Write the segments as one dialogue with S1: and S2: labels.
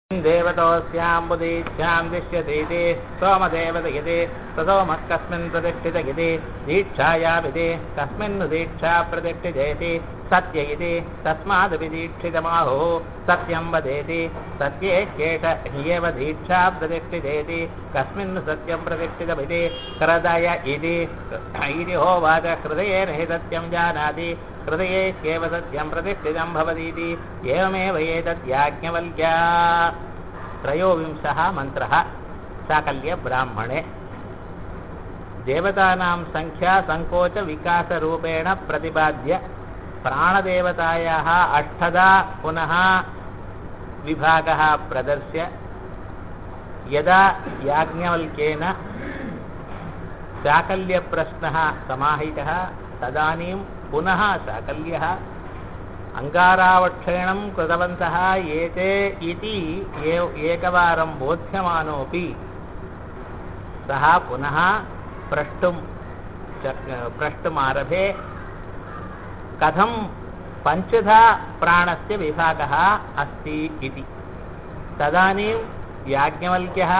S1: देवतोऽस्याम्बुदीच्छां दिश्यतीति सोमदेवदयति ससोमः कस्मिन् प्रतिष्ठितगिति दीक्षायाविति कस्मिन्नु दीक्षा प्रतिष्ठितेति सत्य इति तस्मादपि दीक्षितमाहुः सत्यं वदेति सत्ये केश ह्येव दीक्षा प्रतिष्ठितेति कस्मिन् सत्यं प्रतिष्ठितमिति हृदय इति इति होवाच हृदयेन हि सत्यं जानाति हृदये केव सत्यं प्रतिष्ठितं भवतीति एवमेव एतद्याज्ञवल्क्या त्रयोविंशः मन्त्रः साकल्यब्राह्मणे देवतानां सङ्ख्या सङ्कोचविकासरूपेण प्रतिपाद्य प्राणदेवतायाः अष्टधा पुनः विभागः प्रदर्श्य यदा याज्ञवल्क्येन शाकल्यप्रश्नः समाहितः तदानीं पुनः शाकल्यः अङ्गारावक्षेणं कृतवन्तः एते इति एकवारं बोध्यमानोऽपि सः पुनः प्रष्टुं प्रष्टुमारभे कथं पञ्चधा प्राणस्य विभागः अस्ति इति तदानीं याज्ञवल्क्यः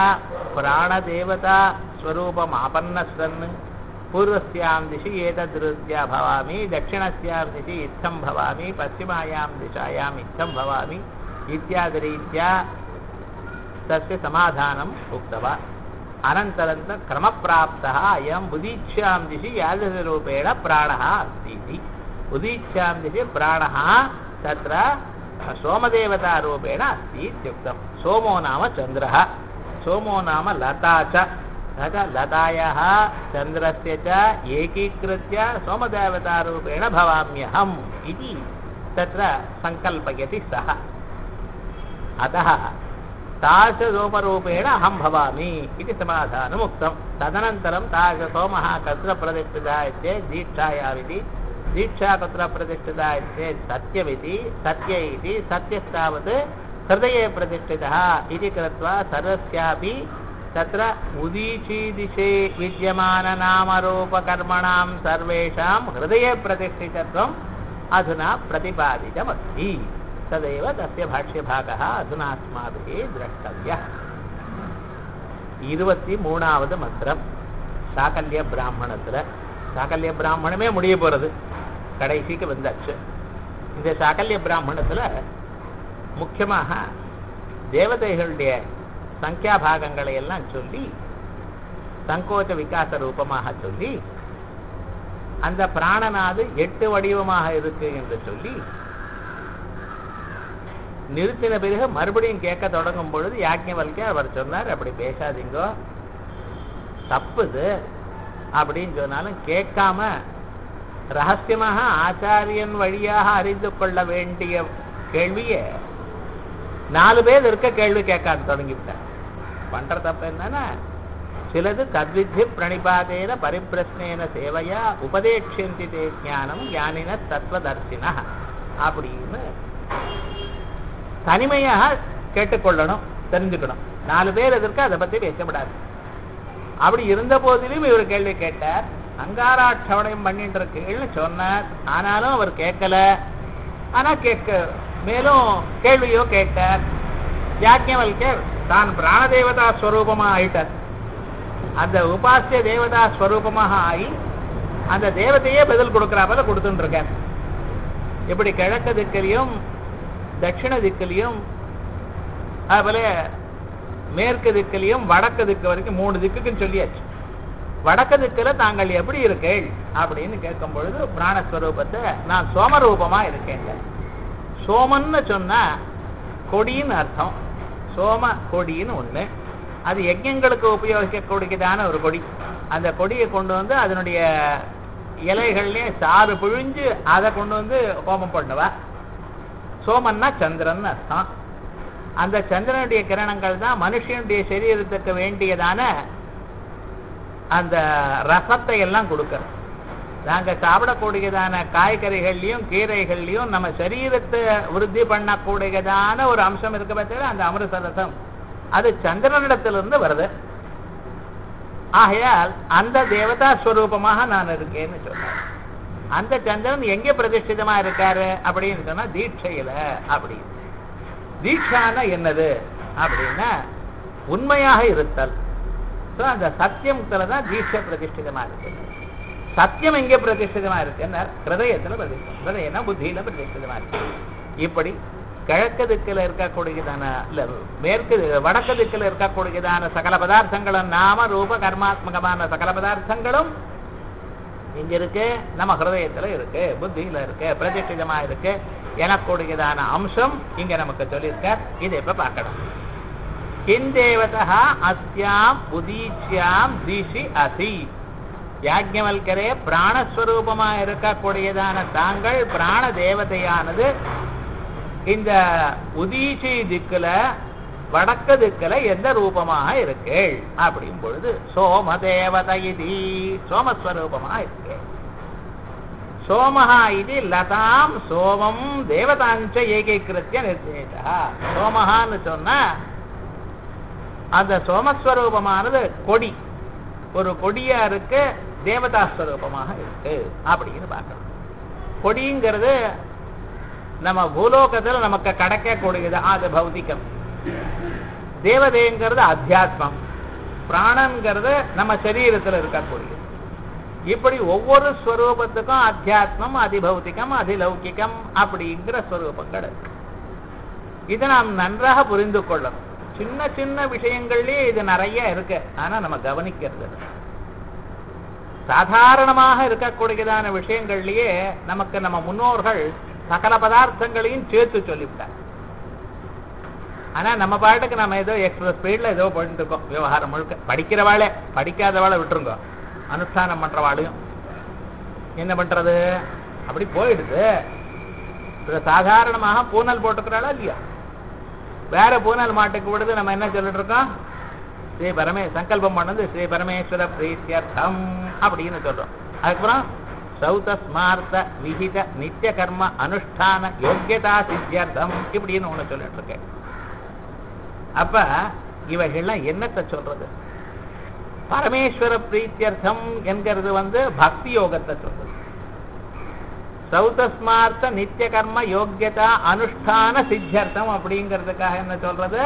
S1: प्राणदेवतास्वरूपमापन्नः सन् पूर्वस्यां दिशि एतद्रीत्या भवामि दक्षिणस्यां दिशि इत्थं भवामि पश्चिमायां दिशायाम् इत्थं भवामि इत्यादिरीत्या तस्य समाधानम् उक्तवान् अनन्तरं क्रमप्राप्तः अयम् उदीच्यां दिशि यादृशरूपेण प्राणः अस्ति इति उदीच्यां दिशि प्राणः तत्र सोमदेवतारूपेण अस्ति इत्युक्तं सोमो नाम चन्द्रः सोमो नाम लता च तथा लतायाः चन्द्रस्य च एकीकृत्य सोमदेवतारूपेण भवाम्यहम् इति तत्र सङ्कल्पयति सः अतः तादृशसोमरूपेण अहं भवामि इति समाधानम् उक्तं तदनन्तरं तादृशसोमः कत्र प्रतिष्ठितः चेत् दीक्षायामिति दीक्षा कुत्र प्रतिष्ठिता चेत् सत्यमिति सत्य इति सत्यस्तावत् हृदये प्रतिष्ठितः इति कृत्वा सर्वस्यापि तत्र उदीचीदिशे विद्यमाननामरूपकर्मणां सर्वेषां हृदये प्रतिष्ठितत्वम् अधुना प्रतिपादितमस्ति तदेव तस्य भाष्यभागः अधुना अस्माभिः द्रष्टव्यः இருபத்தி மூணாவது மந்திரம் சாக்கல்ய பிராமணத்தில் சாக்கல்ய பிராமணமே முடிய போகிறது கடைசிக்கு வந்தாச்சு இந்த சாக்கல்ய பிராமணத்தில் முக்கியமாக தேவதைகளுடைய சங்கியா பாகங்களை எல்லாம் சொல்லி சங்கோச்ச விகாச ரூபமாக சொல்லி அந்த பிராணனாது எட்டு வடிவமாக இருக்கு என்று சொல்லி நிறுத்தின பிறகு மறுபடியும் கேட்க தொடங்கும் பொழுது யாக்கியவல்கே அவர் சொன்னார் அப்படி பேசாதீங்கோ தப்புது அப்படின்னு சொன்னாலும் கேட்காம ரகசியமாக ஆச்சாரியன் வழியாக அறிந்து கொள்ள வேண்டிய கேள்வியை நாலு பேர் இருக்க கேள்வி கேட்க தொடங்கிவிட்டார் பண்ற தப்பு என்னன்னா சிலது தத்வித்தி பிரணிபாதேன பரிப்பிரஸ்னேன சேவையா உபதேட்சந்தி தே ஞானம் ஞானின தத்துவதர்சின அப்படின்னு தனிமையாக கேட்டுக்கொள்ளணும் தெரிஞ்சுக்கணும் நாலு பேர் எதற்கு அதை பத்தி பேசப்படாது அப்படி இருந்த போதிலும் இவர் கேள்வி கேட்டார் அங்காராட்சவணையம் பண்ணிட்டு இருக்கீங்கன்னு சொன்னார் ஆனாலும் அவர் கேட்கல ஆனா கேட்க மேலும் கேள்வியோ கேட்டார் யாக்கியவல்கர் தான் பிராணதேவதா ஸ்வரூபமா ஆயிட்டார் அந்த உபாசிய தேவதா ஸ்வரூபமாக ஆகி அந்த தேவதையே பதில் கொடுக்குறா போல கொடுத்துட்டு இருக்கார் இப்படி கிழக்கு திக்கிலையும் தட்சிண திக்கிலையும் அதுபோல மேற்கு திக்கிலையும் வடக்கு திக்கு வரைக்கும் மூணு திக்குன்னு சொல்லியாச்சு வடக்கு திக்கில் தாங்கள் எப்படி இருக்கேள் அப்படின்னு கேட்கும் பொழுது பிராணஸ்வரூபத்தை நான் சோமரூபமா இருக்கேன் சோமன்னு சொன்னா கொடின்னு அர்த்தம் சோம கொடின்னு ஒண்ணு அது யஜ்யங்களுக்கு உபயோகிக்கக்கூடியதான ஒரு கொடி அந்த கொடியை கொண்டு வந்து அதனுடைய இலைகள்லயே சாறு பிழிஞ்சு அதை கொண்டு வந்து ஹோமம் பண்ணுவா சோமன்னா சந்திரன் அர்த்தம் அந்த சந்திரனுடைய கிரணங்கள் தான் மனுஷனுடைய சரீரத்துக்கு வேண்டியதான அந்த ரசத்தை எல்லாம் கொடுக்கறது நாங்க சாப்பிடக்கூடியதான காய்கறிகள்லையும் கீரைகள்லையும் நம்ம சரீரத்தை விருத்தி பண்ணக்கூடியதான ஒரு அம்சம் இருக்க பார்த்தா அந்த அமிர்த ரசம் அது சந்திரனிடத்திலிருந்து வருது ஆகையால் அந்த தேவதா ஸ்வரூபமாக நான் இருக்கேன்னு சொன்னேன் அந்த சந்திரன் எங்க பிரதிஷ்டிதமா இருக்காரு அப்படின்னு சொன்னா தீட்சையில அப்படி தீட்சானா என்னது அப்படின்னா உண்மையாக இருத்தல் ஸோ அந்த சத்தியத்துல தான் தீட்சை பிரதிஷ்டிதமா இருக்கு சத்தியம் எங்கே பிரதிஷ்டிதமா இருக்குன்னா ஹிருதயத்துல பிரதிஷ்டம் ஹிருதயம்னா புத்தியில பிரதிஷ்டிதமா இருக்கு இப்படி கிழக்கு திக்கில் இருக்கக்கூடியதான இல்ல மேற்கு வடக்கு திக்கில் இருக்கக்கூடியதான சகல பதார்த்தங்களும் நாம ரூப கர்மாத்மகமான சகல பதார்த்தங்களும் இங்க இருக்கு நம்ம ஹிருதயத்துல இருக்கு புத்தியில இருக்கு பிரதிஷ்டிதமா இருக்கு எனக்கூடியதான அம்சம் இங்க நமக்கு சொல்லியிருக்க இதை இப்ப பார்க்கணும் கிந்தேவதா அஸ்யாம் உதீச்சியாம் திஷி அசி யாஜ்ஞவல்கரே பிராணஸ்வரூபமா இருக்கக்கூடியதான தாங்கள் பிராண தேவதையானது இந்த உதீச்சி திக்குல வடக்கு திக்குல எந்த ரூபமாக இருக்கு அப்படியும் பொழுது சோம தேவதை இது சோமஸ்வரூபமா இருக்கு சோமஹா இது லதாம் சோமம் தேவதாஞ்ச ஏகீகிருத்திய நிர்தேசா சோமஹான்னு சொன்னா அந்த சோமஸ்வரூபமானது கொடி ஒரு கொடியா இருக்கு தேவதா ஸ்வரூபமாக இருக்கு அப்படின்னு பார்க்கணும் கொடிங்கிறது நம்ம பூலோகத்துல நமக்கு கிடைக்கக்கூடியது அது பௌதிகம் தேவதைங்கிறது அத்தியாத்மம் பிராணங்கிறது நம்ம சரீரத்துல இருக்கக்கூடியது இப்படி ஒவ்வொரு ஸ்வரூபத்துக்கும் அத்தியாத்மம் அதிபௌத்திகம் அதிலௌகிகம் அப்படிங்கிற ஸ்வரூபங்கள் இருக்கு இதை நாம் நன்றாக புரிந்து கொள்ளணும் சின்ன சின்ன விஷயங்கள்லயே இது நிறைய இருக்கு ஆனா நம்ம கவனிக்கிறது இல்ல. சாதாரணமாக இருக்கக்கூடியதான விஷயங்கள்லயே நமக்கு நம்ம முன்னோர்கள் சகல பதார்த்தங்களையும் சேர்த்து சொல்லிவிட்டார் ஆனா நம்ம பாட்டுக்கு நம்ம ஏதோ எக்ஸ்பிரஸ் ஸ்பீட்ல ஏதோ போயிட்டு இருக்கோம் விவகாரம் முழுக்க படிக்கிறவாளே படிக்காதவாளை விட்டுருங்க அனுஷ்டானம் பண்றவாளையும் என்ன பண்றது அப்படி போயிடுது இது சாதாரணமாக பூனல் போட்டுக்கிறாளா இல்லையா வேற பூனல் மாட்டுக்கு விடுது நம்ம என்ன சொல்லிட்டு இருக்கோம் ஸ்ரீ பரமே சங்கல்பம் பண்ணது ஸ்ரீ பரமேஸ்வர பிரீத்தியர்த்தம் அப்படின்னு சொல்றோம் அதுக்கப்புறம் சௌத ஸ்மார்த்த விஹித நித்திய கர்ம அனுஷ்டான யோக்கியதா சித்தியர்த்தம் இப்படின்னு ஒண்ணு சொல்லிட்டு இருக்கேன் அப்ப இவைகள்லாம் என்னத்தை சொல்றது பரமேஸ்வர பிரீத்தியர்த்தம் என்கிறது வந்து பக்தி யோகத்தை சொல்றது சௌதஸ்மார்த்த நித்திய கர்ம யோக்கியதா அனுஷ்டான சித்தியர்த்தம் அப்படிங்கிறதுக்காக என்ன சொல்றது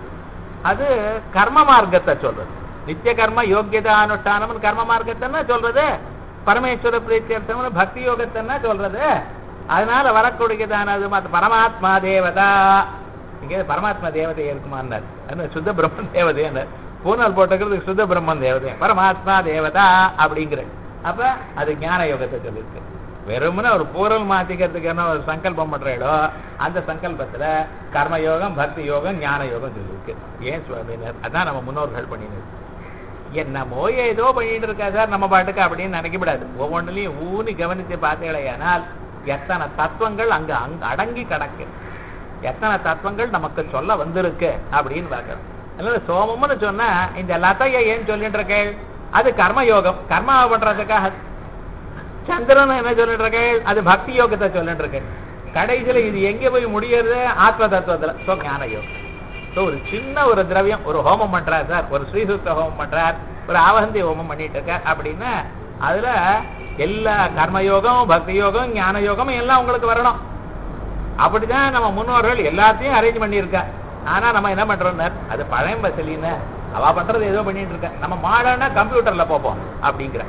S1: அது கர்ம மார்க்கத்தை சொல்றது நித்திய கர்ம யோக்கியதா அனுஷ்டானம் கர்ம மார்க்கத்தை சொல்றது பரமேஸ்வர பிரீத்தியர்த்தம் பக்தி யோகத்தை சொல்றது அதனால வரக்கூடியதான அது மத்த பரமாத்மா தேவதா இங்கே பரமாத்மா தேவதை இருக்குமான்னார் அது சுத்த பிரம்மன் தேவதையானார் பூனல் போட்டுக்கிறது சுத்த பிரம்மன் தேவதை பரமாத்மா தேவதா அப்படிங்கிற அப்ப அது ஞான யோகத்தை சொல்லியிருக்கு வெறுமனே ஒரு பூரல் மாத்திக்கிறதுக்கு என்ன ஒரு சங்கல்பம் பண்றீடோ அந்த சங்கல்பத்துல கர்மயோகம் பக்தி யோகம் ஞான யோகம் சொல்லியிருக்கு ஏன் சுவாமினர் அதான் நம்ம முன்னோர்கள் பண்ணினது என்னமோ ஏதோ பண்ணிட்டு இருக்கா சார் நம்ம பாட்டுக்கு அப்படின்னு நினைக்கப்படாது ஒவ்வொன்றுலையும் ஊனி கவனித்து பார்த்தீங்களேயானால் எத்தனை தத்துவங்கள் அங்க அங்க அடங்கி கிடக்கு எத்தனை தத்துவங்கள் நமக்கு சொல்ல வந்திருக்கு அப்படின்னு பார்க்கணும் அதனால சோமம்னு சொன்னா இந்த லதையை ஏன் சொல்லிட்டு இருக்கேள் அது கர்மயோகம் கர்மாவை பண்றதுக்காக சந்திரன் என்ன சொல்லிட்டு இருக்கேள் அது பக்தி யோகத்தை சொல்லிட்டு இருக்கேன் கடைசியில இது எங்க போய் முடியறது ஆத்ம தத்துவத்துல சோ ஞான யோகம் ஸோ ஒரு சின்ன ஒரு திரவியம் ஒரு ஹோமம் பண்றார் சார் ஒரு ஸ்ரீசுத்த ஹோமம் பண்றார் ஒரு ஆவந்தி ஹோமம் பண்ணிட்டு இருக்கார் அப்படின்னா அதுல எல்லா கர்மயோகம் பக்தி யோகம் ஞான யோகம் எல்லாம் உங்களுக்கு வரணும் அப்படிதான் நம்ம முன்னோர்கள் எல்லாத்தையும் அரேஞ்ச் பண்ணியிருக்கா ஆனா நம்ம என்ன பண்றோம்னா அது பழைய பசலின்னு அவ பண்றது ஏதோ பண்ணிட்டு இருக்க நம்ம மாடர்னா கம்ப்யூட்டர்ல பார்ப்போம் அப்படிங்கிற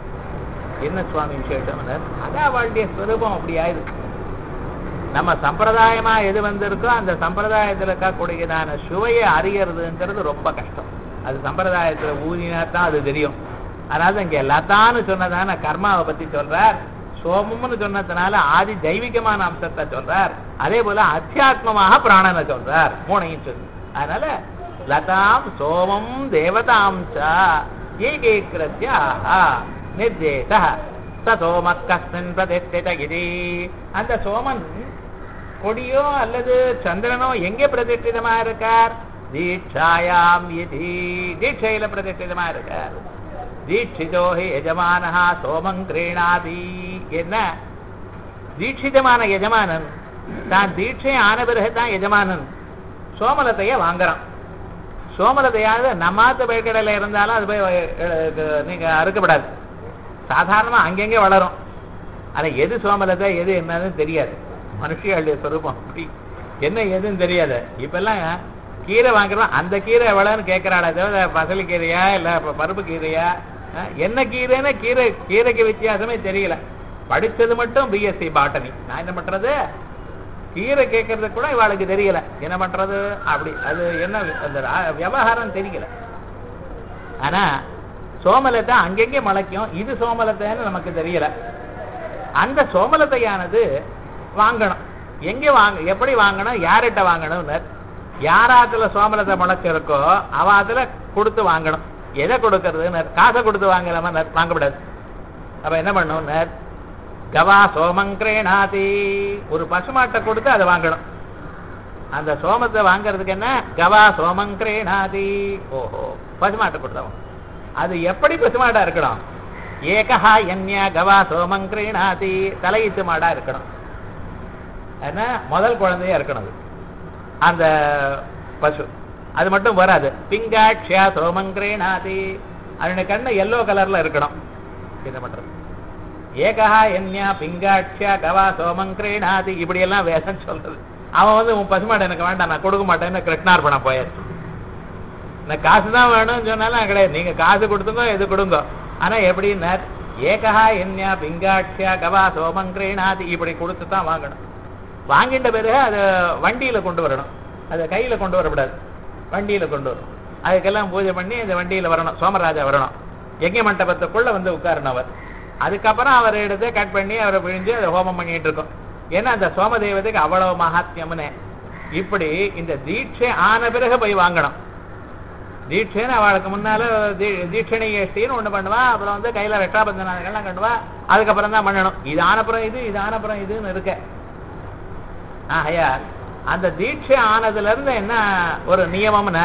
S1: என்ன சுவாமி விசேஷம் அதான் அவளுடைய ஸ்வரூபம் அப்படி ஆயிருக்கு நம்ம சம்பிரதாயமா எது வந்திருக்கோ அந்த சம்பிரதாயத்துல இருக்கக்கூடியதான சுவையை அறியறதுங்கிறது ரொம்ப கஷ்டம் அது சம்பிரதாயத்துல ஊதினா தான் அது தெரியும் அதாவது இங்க லதான்னு சொன்னதான கர்மாவை பத்தி சொல்றார் சோமம்னு சொன்னதுனால ஆதி தெய்வீகமான அம்சத்தை சொல்றார் அதே போல அத்தியாத்மமாக பிராணனை சொல்றார் மூணையும் சொல்லி அதனால லதாம் சோமம் தேவதாம் ச ஏகீகிருத்திய ஆஹா நிர்தேச ச சோம கஸ்மின் பிரதிஷ்டித இது அந்த சோமன் கொடியோ அல்லது சந்திரனோ எங்கே பிரதிஷ்டிதமா இருக்கார் தீட்சாயாம் இது தீட்சையில பிரதிஷ்டிதமா இருக்கார் தீட்சிதோ ஹி எஜமானஹா சோமம் கிரீணாதி என்ன தீட்சிதமான எஜமானன் தான் தீட்சை ஆன பிறகு தான் எஜமானன் சோமலத்தைய வாங்குறான் சோமலத்தையாவது நம்மாத்து பயிர்கடையில இருந்தாலும் அது போய் அஹ், நீங்க அறுக்கப்படாது சாதாரணமா அங்கங்கே வளரும் ஆனா எது சோமலத்தை எது என்னன்னு தெரியாது மனுஷியாளுடைய ஸ்வரூபம் அப்படி என்ன எதுன்னு தெரியாது இப்பெல்லாம் கீரை வாங்குறோம் அந்த கீரை எவ்வளவுன்னு கேட்கறாளே தவிர பசலி கீரையா இல்ல ப- பருப்பு கீரையா அஹ், என்ன கீரைன்னா கீரை கீரைக்கு வித்தியாசமே தெரியல படிச்சது மட்டும் பிஎஸ்சி பாட்டனி நான் என்ன பண்றது கீரை கேட்கறது கூட இவாளுக்கு தெரியல என்ன பண்றது அப்படி அது என்ன அந்த ரா- விவகாரம் தெரியல ஆனா சோமலத்தை அங்கங்கே முளைக்கும் இது சோமலத்தைன்னு நமக்கு தெரியல அந்த சோமலத்தையானது வாங்கணும் எங்க வாங்க எப்படி வாங்கணும் யார்கிட்ட வாங்கணும்னு யாராத்துல சோமலத்தை முளைச்சிருக்கோ அவாத்துல கொடுத்து வாங்கணும் எதை கொடுக்கறதுன்னு காசை கொடுத்து வாங்கலாமா வாங்கக்கூடாது அப்ப என்ன பண்ணணும் கவா சோமங்கிரேணாதி ஒரு பசுமாட்டை கொடுத்து அதை வாங்கணும் அந்த சோமத்தை வாங்குறதுக்கு என்ன கவா சோமங்கிரேணாதி ஓஹோ பசுமாட்டை கொடுத்தவன் அது எப்படி பசுமாடா இருக்கணும் ஏகஹா என்யா கவா சோமங்கிரேணாதி தலையீத்து மாடா இருக்கணும் என்ன முதல் குழந்தையா இருக்கணும் அது அந்த பசு அது மட்டும் வராது பிங்காட்சியா சோமங்கிரேணாதி அதனுடைய கண்ணு எல்லோ கலர்ல இருக்கணும் என்ன பண்றது ஏகஹா என்யா பிங்காட்சியா கவா சோமங்கிரேணாதி இப்படி எல்லாம் வேதம் சொல்றது அவன் வந்து உன் பசுமாடு எனக்கு வேண்டாம் நான் கொடுக்க மாட்டேன்னு கிருஷ்ணார்பணம் போயாச்சு நான் காசு தான் வேணும்னு சொன்னாலும் கிடையாது நீங்க காசு கொடுத்துங்க எது கொடுங்க ஆனா எப்படின்னா ஏகஹா என்யா பிங்காட்சியா கவா சோமங்கிரேணாதி இப்படி கொடுத்து தான் வாங்கணும் வாங்கிட்ட பிறகு அதை வண்டியில கொண்டு வரணும் அதை கையில கொண்டு வரக்கூடாது வண்டியில கொண்டு வரணும் அதுக்கெல்லாம் பூஜை பண்ணி இந்த வண்டியில வரணும் சோமராஜா வரணும் யஜ்ய மண்டபத்துக்குள்ள வந்து உட்காரணும் அவர் அதுக்கப்புறம் அவர் எடுத்து கட் பண்ணி அவரை பிழிஞ்சு அதை ஹோமம் பண்ணிட்டு இருக்கோம் ஏன்னா அந்த சோம தெய்வத்துக்கு அவ்வளவு மகாத்மியம்னு இப்படி இந்த தீட்சை ஆன பிறகு போய் வாங்கணும் தீட்சைன்னு அவளுக்கு முன்னால தீ- தீட்சணை ஏஷ்டின்னு ஒண்ணு பண்ணுவா அப்புறம் வந்து கையில ரெட்டாபந்தனாகலாம் கண்டுவா அதுக்கப்புறம் தான் பண்ணணும் இது ஆனப்புறம் இது இது ஆனப்புறம் இதுன்னு இருக்க ஆகையா அந்த தீட்சை ஆனதுல இருந்து என்ன ஒரு நியமம்னா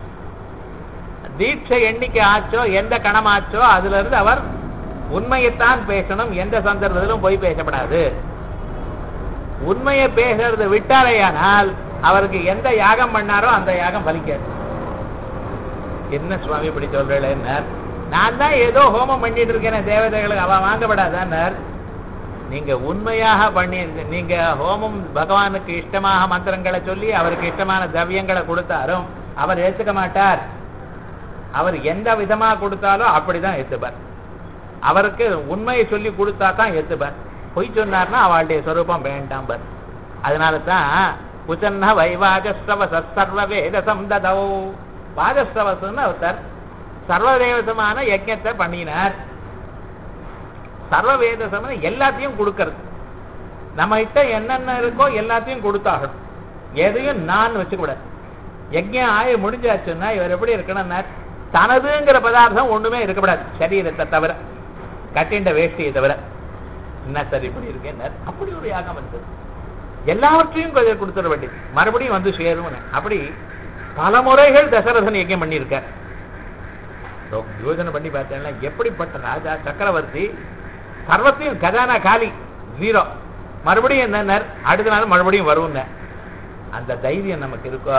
S1: தீட்சை எண்ணிக்கை ஆச்சோ எந்த கணமாச்சோ அதுல இருந்து அவர் உண்மையைத்தான் பேசணும் எந்த சந்தர்ப்பத்திலும் போய் பேசப்படாது உண்மையை பேசுறதை விட்டாரையானால் அவருக்கு எந்த யாகம் பண்ணாரோ அந்த யாகம் பலிக்காது என்ன சுவாமி இப்படி சொல்றேன் நான் தான் ஏதோ ஹோமம் பண்ணிட்டு இருக்கேன் தேவதைகளுக்கு அவ வாங்கப்படாதான்னார் நீங்க உண்மையாக பண்ணி நீங்க ஹோமம் பகவானுக்கு இஷ்டமாக மந்திரங்களை சொல்லி அவருக்கு இஷ்டமான திரவியங்களை கொடுத்தாரும் அவர் ஏத்துக்க மாட்டார் அவர் எந்த விதமா கொடுத்தாலும் அப்படிதான் ஏத்துப்பார் அவருக்கு உண்மையை சொல்லி கொடுத்தா தான் ஏத்துப்பார் பொய் சொன்னார்னா அவளுடைய சொரூபம் வேண்டாம் பர் அதனால தான் உச்சன்ன வைவாஜஸ்ரவ சர்வ வேத சந்ததோ வாஜஸ்ரவசன்னு ஒருத்தர் சர்வதேவசமான யஜ்ஞத்தை பண்ணினார் சர்வ வேத சமயம் எல்லாத்தையும் கொடுக்கறது நம்ம கிட்ட என்னென்ன இருக்கோ எல்லாத்தையும் கொடுத்தாகணும் எதையும் நான் வச்சுக்கூடாது யஜ்யம் ஆய முடிஞ்சாச்சுன்னா இவர் எப்படி இருக்கணும்னா தனதுங்கிற பதார்த்தம் ஒண்ணுமே இருக்கக்கூடாது சரீரத்தை தவிர கட்டிண்ட வேஷ்டியை தவிர என்ன சார் இப்படி இருக்கேன் அப்படி ஒரு யாகம் இருந்தது எல்லாவற்றையும் கொஞ்சம் கொடுத்துட வேண்டியது மறுபடியும் வந்து சேரும் அப்படி பல முறைகள் தசரதன் யஜ்யம் பண்ணியிருக்கார் ரொம்ப யோசனை பண்ணி பார்த்தேன்னா எப்படிப்பட்ட ராஜா சக்கரவர்த்தி சர்வத்தையும் கஜானா காலி ஜீரோ மறுபடியும் என்ன அடுத்த நாள் மறுபடியும் வரும்னு அந்த தைரியம் நமக்கு இருக்கோ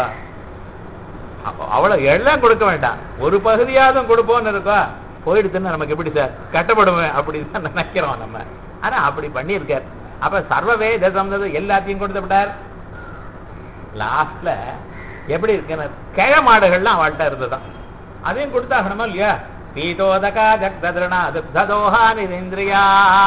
S1: அப்போ அவ்வளவு எல்லாம் கொடுக்க வேண்டாம் ஒரு பகுதியாவது கொடுப்போம்னு இருக்கோ போயிடுச்சுன்னு நமக்கு எப்படி சார் கட்டப்படுவேன் அப்படின்னு தான் நினைக்கிறோம் நம்ம ஆனா அப்படி பண்ணியிருக்கார் அப்ப சர்வ வேத சந்தது எல்லாத்தையும் கொடுத்து விட்டார் லாஸ்ட்ல எப்படி இருக்குன்னு கிழ மாடுகள்லாம் அவள்கிட்ட இருந்ததுதான் அதையும் கொடுத்தாகணுமா இல்லையா பீதோதகா ஜக்ததிரணா துக்ததோஹா நிரேந்திரியா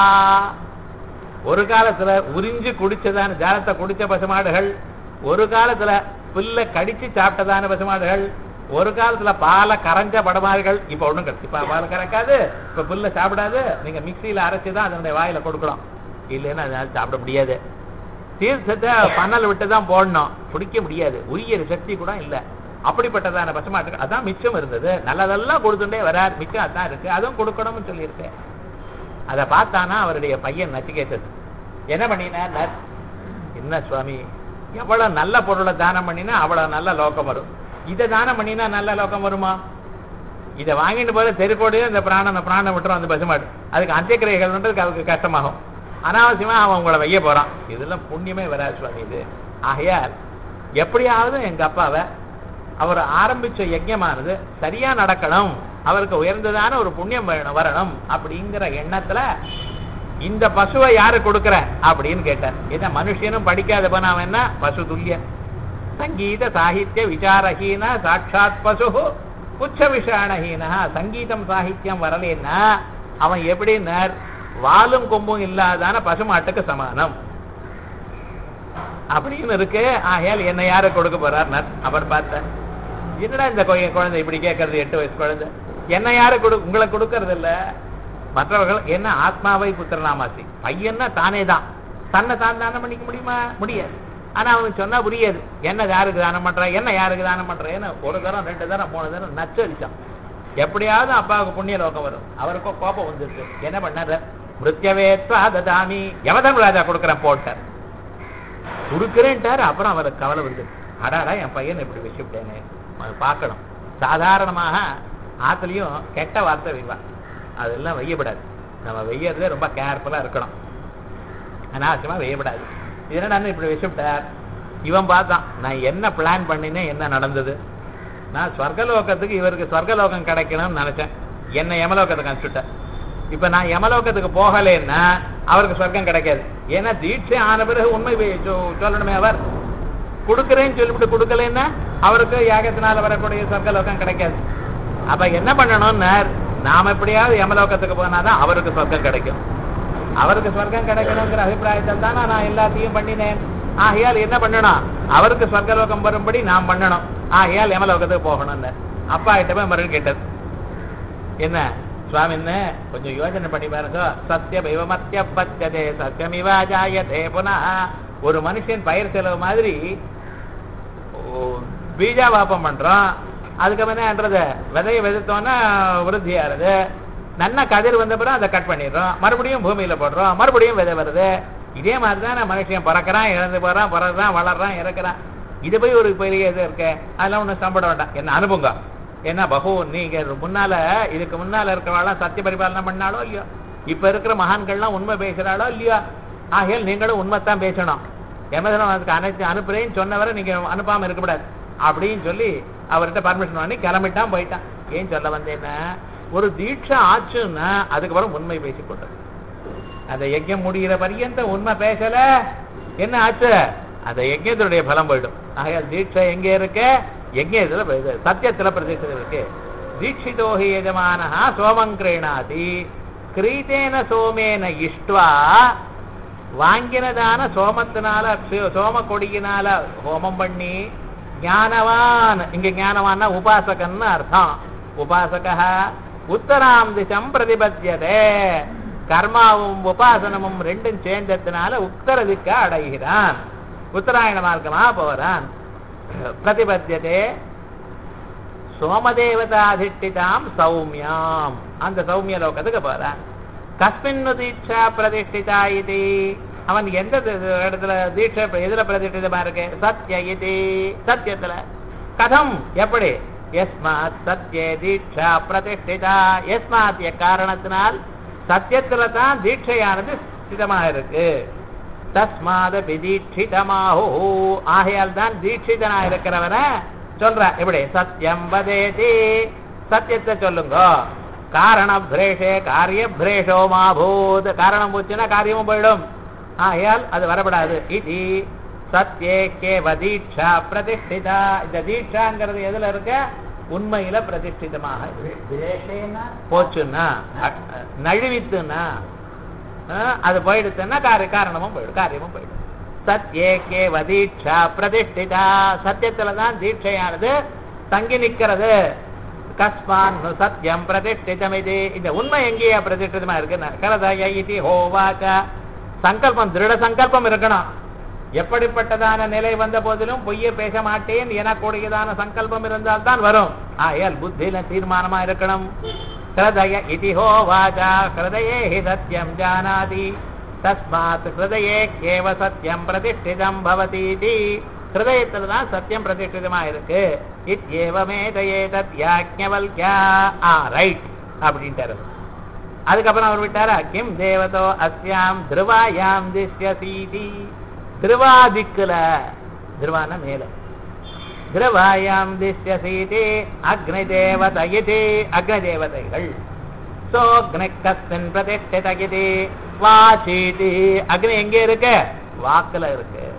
S1: ஒரு காலத்துல உறிஞ்சு குடிச்சதான ஜாலத்தை குடிச்ச பசுமாடுகள் ஒரு காலத்துல புல்ல கடிச்சு சாப்பிட்டதான பசுமாடுகள் ஒரு காலத்துல பாலை கரைஞ்ச படமாடுகள் இப்ப ஒண்ணும் கிடையாது இப்ப பாலை கறக்காது இப்ப புல்ல சாப்பிடாது நீங்க மிக்சியில அரைச்சுதான் அதனுடைய வாயில கொடுக்கணும் இல்லைன்னா அதனால சாப்பிட முடியாது தீர்த்தத்தை பன்னல் விட்டு தான் போடணும் குடிக்க முடியாது உரிய சக்தி கூட இல்ல அப்படிப்பட்டதான பசுமாட்டுக்கு அதான் மிச்சம் இருந்தது நல்லதெல்லாம் கொடுத்துட்டே வரார் மிச்சம் அதான் இருக்கு அதுவும் கொடுக்கணும்னு சொல்லியிருக்கேன் அதை பார்த்தானா அவருடைய பையன் நச்சிகேத்தது என்ன பண்ணினார் என்ன சுவாமி எவ்வளவு நல்ல பொருளை தானம் பண்ணினா அவ்வளவு நல்ல லோகம் வரும் இதை தானம் பண்ணினா நல்ல லோகம் வருமா இதை வாங்கிட்டு போல தெருக்கோடையே இந்த பிராணனை பிராணம் விட்டுரும் அந்த பசுமாடு அதுக்கு அந்தியக்கிரைகள்ன்றதுக்கு அவருக்கு கஷ்டமாகும் அனாவசியமா அவன் உங்களை வைய போறான் இதெல்லாம் புண்ணியமே வராது சுவாமி இது ஆகையால் எப்படியாவது எங்க அப்பாவை அவர் ஆரம்பிச்ச யஜ்யமானது சரியா நடக்கணும் அவருக்கு உயர்ந்ததான ஒரு புண்ணியம் வேணும் வரணும் அப்படிங்கிற எண்ணத்துல இந்த பசுவை யாரு கொடுக்கிற அப்படின்னு கேட்டார் என்ன மனுஷனும் படிக்காத போன அவன் என்ன பசு துல்லியன் சங்கீத சாகித்ய விசாரஹீன சாட்சாத் பசு புச்ச விஷாணஹீன சங்கீதம் சாகித்யம் வரலேன்னா அவன் எப்படின்னார் வாலும் கொம்பும் இல்லாதான பசுமாட்டுக்கு சமானம் அப்படின்னு இருக்கு ஆகையால் என்ன யாரு கொடுக்க போறார் அவர் பார்த்தேன் என்னடா இந்த கொ- குழந்தை இப்படி கேட்கறது எட்டு வயசு குழந்தை என்ன யாரு கொடு உங்களை கொடுக்கறது இல்ல மற்றவர்கள் என்ன ஆத்மாவை புத்திரநாமாசி பையன்னா தானே தான் தன்னை தான் தானம் பண்ணிக்க முடியுமா முடியாது ஆனா அவனுக்கு சொன்னா புரியாது என்ன யாருக்கு தானம் பண்ற என்ன யாருக்கு தானம் பண்ற ஏன்னா ஒரு தரம் ரெண்டு தரம் மூணு தரம் நச்சரிச்சான் எப்படியாவது அப்பாவுக்கு புண்ணிய லோகம் வரும் அவருக்கோ கோபம் வந்துருக்கு என்ன பண்ணாரு மிருத்யவேத்வா ததாமி யமதர்மராஜா கொடுக்குறேன் போட்டார் கொடுக்குறேன்ட்டாரு அப்புறம் அவருக்கு கவலை வருது அடாடா என் பையன் இப்படி வச்சுவிட்டேனே அது பார்க்கணும் சாதாரணமாக ஆத்துலயும் கெட்ட வார்த்தை வைவா அதெல்லாம் வெய்யப்படாது நம்ம வெய்யறதே ரொம்ப கேர்ஃபுல்லா இருக்கணும் அனாவசியமா வெய்யப்படாது இது என்னடா இப்படி வச்சுவிட்டார் இவன் பார்த்தான் நான் என்ன பிளான் பண்ணினேன் என்ன நடந்தது நான் ஸ்வர்கலோகத்துக்கு இவருக்கு ஸ்வர்கலோகம் கிடைக்கணும்னு நினைச்சேன் என்ன யமலோகத்துக்கு அனுப்பிச்சுட்டேன் இப்ப நான் யமலோகத்துக்கு போகலைன்னா அவருக்கு சொர்க்கம் கிடைக்காது ஏன்னா தீட்சை ஆன பிறகு உண்மை வே- சொ- சொல்லணுமே அவர் கொடுக்குறேன்னு சொல்லிவிட்டு கொடுக்கலன்னா அவருக்கு யாகத்தினால வரக்கூடிய சொர்க்கலோகம் கிடைக்காது அப்ப என்ன பண்ணணும்னா நாம எப்படியாவது யமலோகத்துக்கு போனாதான் அவருக்கு சொர்க்கம் கிடைக்கும் அவருக்கு சொர்க்கம் கிடைக்கணுங்கிற அபிப்பிராயத்தில் தானே நான் எல்லாத்தையும் பண்ணினேன் ஆகையால் என்ன பண்ணணும் அவருக்கு சொர்க்கலோகம் வரும்படி நான் பண்ணணும் ஆகையால் யமலோகத்துக்கு போகணும்னு அப்பா கிட்ட போய் மறுபடியும் கேட்டது என்ன சுவாமின்னு கொஞ்சம் யோசனை பண்ணி பாருங்க சத்திய பைவமத்திய பத்தியதே சத்தியமிவா ஜாயதே புனः ஒரு மனுஷன் பயிர் செலவு மாதிரி ஓ, பீஜாவாப்பம் பண்றோம் அதுக்கப்புறம் என்னன்றது விதையை விதைத்தோன்னா விருத்தி ஆறுது நல்ல கதிர் வந்த பிறகு அதை கட் பண்ணிடுறோம் மறுபடியும் பூமியில போடுறோம் மறுபடியும் விதை வருது இதே மாதிரி தான் மனுஷன் பிறக்கிறான் இறந்து போறான் பிறகுறான் வளர்றான் இறக்குறான் இது போய் ஒரு பெரிய இது இருக்கு அதெல்லாம் ஒன்றும் சம்பட வேண்டாம் என்ன அனுப்புங்க என்ன பகு நீங்க முன்னால இதுக்கு முன்னால இருக்கிறவாள்லாம் சத்திய பரிபாலனை பண்ணாலோ இல்லையோ இப்ப இருக்கிற மகான்கள்லாம் உண்மை பேசுறாளோ இல்லையோ ஆகையால் நீங்களும் உண்மைத்தான் பேசணும் எமதனம் அதுக்கு அனைத்து அனுப்புறேன்னு சொன்னவரை நீங்க அனுப்பாம இருக்கக்கூடாது அப்படின்னு சொல்லி அவர்கிட்ட பர்மிஷன் வாங்கி கிளம்பிட்டான் போயிட்டான் ஏன் சொல்ல வந்தேன்னா ஒரு தீட்சை ஆச்சுன்னா அதுக்கப்புறம் உண்மை பேசிக் கொண்டது அந்த யஜ்யம் முடிகிற பரியந்த உண்மை பேசல என்ன ஆச்சு அந்த யஜ்யத்தினுடைய பலம் போயிடும் ஆகையால் தீட்சை எங்க இருக்கு யஜ்யத்துல இது சத்தியத்துல பிரதிஷ்டை இருக்கு தீட்சிதோஹி எஜமானஹா சோமம் கிரீணாதி கிரீதேன சோமேன இஷ்டுவா வாங்கினதான சோமத்தினால சோ- சோம கொடியினால ஹோமம் பண்ணி ஞானவான் இங்க ஞானவான்னா உபாசகன்னு அர்த்தம் உபாசக உத்தராம் திசம் பிரதிபத்தியதே கர்மாவும் உபாசனமும் ரெண்டும் சேர்ந்ததுனால உத்தர திக்க அடைகிறான் உத்தராயண மார்க்கமா போறான் பிரதிபத்தியதே சோமதேவதாதிஷ்டிதாம் சௌமியாம் அந்த சௌமிய லோகத்துக்கு போறான் கஸ்மின்னு தீட்சா பிரதிஷ்டிதா இது அவன் எந்த தி- இடத்துல தீட்சை இப்ப எதுல பிரதிஷ்டிதமா இருக்கு சத்ய இது சத்தியத்துல கதம் எப்படி எஸ்மாத் சத்யே தீட்சா பிரதிஷ்டிதா எஸ்மாத் காரணத்தினால் சத்தியத்துல தான் தீட்சையானது ஸ்திதமா இருக்கு தஸ்மாத விதீட்சிதமாஹு ஆகையால் தான் தீட்சிதனா இருக்கிறவன சொல்ற எப்படி சத்தியம் வதேதி சத்தியத்தை சொல்லுங்க காரண பிரேஷே காரிய பிரேஷோ மாபூத் காரணம் போச்சுன்னா காரியமும் போயிடும் ஆகையால் அது வரப்படாது இது சத்யே கேவ தீட்சா பிரதிஷ்டிதா இந்த தீட்சாங்கிறது எதுல இருக்க உண்மையில பிரதிஷ்டிதமாக இருக்கு. போச்சுன்னா அ- நழுவித்துன்னா ஆஹ் அது போயிடுச்சுன்னா காரிய காரணமும் போயிடும் காரியமும் போயிடும் சத்யே கேவ தீட்சா பிரதிஷ்டிதா சத்தியத்துல தான் தீட்சையானது தங்கி நிக்கிறது கஸ்மான் சத்தியம் பிரதிஷ்டிதம் இது இந்த உண்மை எங்கேயா பிரதிஷ்டிதமா இருக்கு கரதய இது ஹோவாக சங்கல்பம் திருட சங்கல்பம் இருக்கணும் எப்படிப்பட்டதான நிலை வந்த போதிலும் பொய்யை பேச மாட்டேன் எனக்கூடியதான சங்கல்பம் இருந்தால் தான் வரும் ஆயால் புத்தியில தீர்மானமா இருக்கணும் ஹிருதய இதி ஹோவாச்சா ஹிருதயே ஹி சத்யம் ஜானாதி தஸ்மாத் ஹிருதயே கேவ சத்யம் பிரதிஷ்டிதம் பவதீதி ஹிருதயத்துல தான் சத்தியம் பிரதிஷ்டிதமா இருக்கு இத்யேவமேதயே தத் யாஜ்ஞவல்யா ஆ ரைட் அப்படின்ட்டாரு அதுக்கப்புறம் அவர் விட்டாரா கிம் தேவதோ அஸ்யாம் திருவாயாம் திஷ்யசீதி திருவா திக்குல திருவான மேல திருவாயாம் திஷ்யசீதி அக்னி தேவத இது அக்னி தேவதைகள் சோக்னி கஸ்மின் பிரதிஷ்டித இது வாசீதி அக்னி எங்க இருக்கு வாக்குல இருக்கு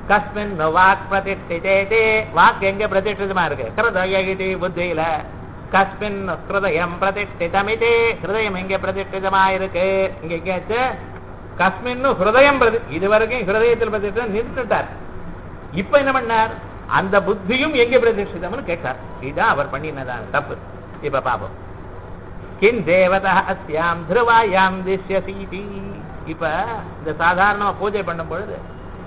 S1: கஸ்மின் வாக் பிரதிஷ்டிதே வாக் எங்க பிரதிஷ்டிதமா இருக்கு ஹிருதய இது புத்தியில கஸ்மின் ஹிருதயம் பிரதிஷ்டிதமிதி ஹிருதயம் எங்க பிரதிஷ்டிதமா இருக்கு இங்க கேச்சு கஸ்மின் ஹிருதயம் பிரதி இது வரைக்கும் ஹிருதயத்தில் பிரதிஷ்டிதம் நின்றுட்டார் இப்ப என்ன பண்ணார் அந்த புத்தியும் எங்க பிரதிஷ்டிதம்னு கேட்டார் இதுதான் அவர் பண்ணினதான் தப்பு இப்ப பாப்போம் கிம் தேவதா அஸ்யாம் திருவாயாம் திஷ்யசீதி இப்ப இந்த சாதாரணமா பூஜை பண்ணும் பொழுது